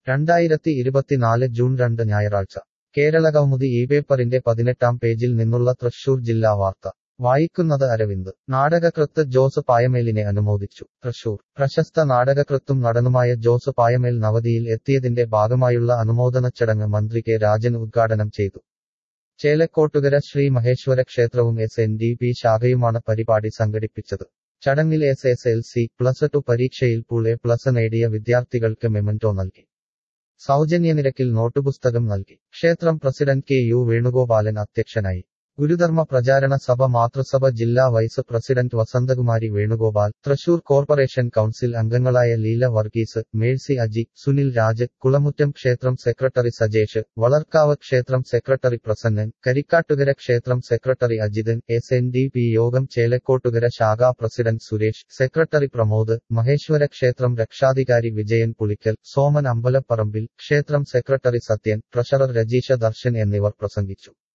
രണ്ടായിരത്തി ഇരുപത്തിനാല് ജൂൺ രണ്ട് ഞായറാഴ്ച കേരളകൗമുദി ഈ പേപ്പറിന്റെ പതിനെട്ടാം പേജിൽ നിന്നുള്ള തൃശൂർ ജില്ലാ വാർത്ത വായിക്കുന്നത് അരവിന്ദ് നാടകകൃത്ത് ജോസ് പായമേലിനെ അനുമോദിച്ചു തൃശൂർ പ്രശസ്ത നാടകകൃത്തും നടനുമായ ജോസ് പായമേൽ നവതിയിൽ എത്തിയതിന്റെ ഭാഗമായുള്ള അനുമോദന ചടങ്ങ് മന്ത്രി കെ രാജൻ ഉദ്ഘാടനം ചെയ്തു ചേലക്കോട്ടുകര ശ്രീ മഹേശ്വര ക്ഷേത്രവും എസ് എൻ ഡി പി ശാഖയുമാണ് പരിപാടി സംഘടിപ്പിച്ചത് ചടങ്ങിൽ S S L C plus two പരീക്ഷയിൽ പൂൾ എ പ്ലസ് നേടിയ വിദ്യാർത്ഥികൾക്ക് മെമന്റോ നൽകി സൗജന്യ നിരക്കിൽ നോട്ടുപുസ്തകം നൽകി ക്ഷേത്രം പ്രസിഡന്റ് കെ യു വേണുഗോപാലൻ അധ്യക്ഷനായി ഗുരുധർമ്മ പ്രചാരണ സഭ മാതൃസഭ ജില്ലാ vice president Vasanthakumari Venugopal Thrissur corporation council അംഗങ്ങളായ ലീല വർഗീസ് മേഴ്സി അജി സുനിൽ രാജ് കുളമുറ്റം ക്ഷേത്രം സെക്രട്ടറി സജേഷ് വളർക്കാവ് ക്ഷേത്രം സെക്രട്ടറി പ്രസന്നൻ കരിക്കാട്ടുകര ക്ഷേത്രം secretary Ajithan S N D P യോഗം ചേലക്കോട്ടുകര ശാഖാ പ്രസിഡന്റ് സുരേഷ് സെക്രട്ടറി പ്രമോദ് മഹേശ്വര ക്ഷേത്രം രക്ഷാധികാരി വിജയൻ പുളിക്കൽ സോമൻ അമ്പലപ്പറമ്പിൽ ക്ഷേത്രം സെക്രട്ടറി സത്യൻ ട്രഷറർ രജീഷ ദർശൻ എന്നിവർ പ്രസംഗിച്ചു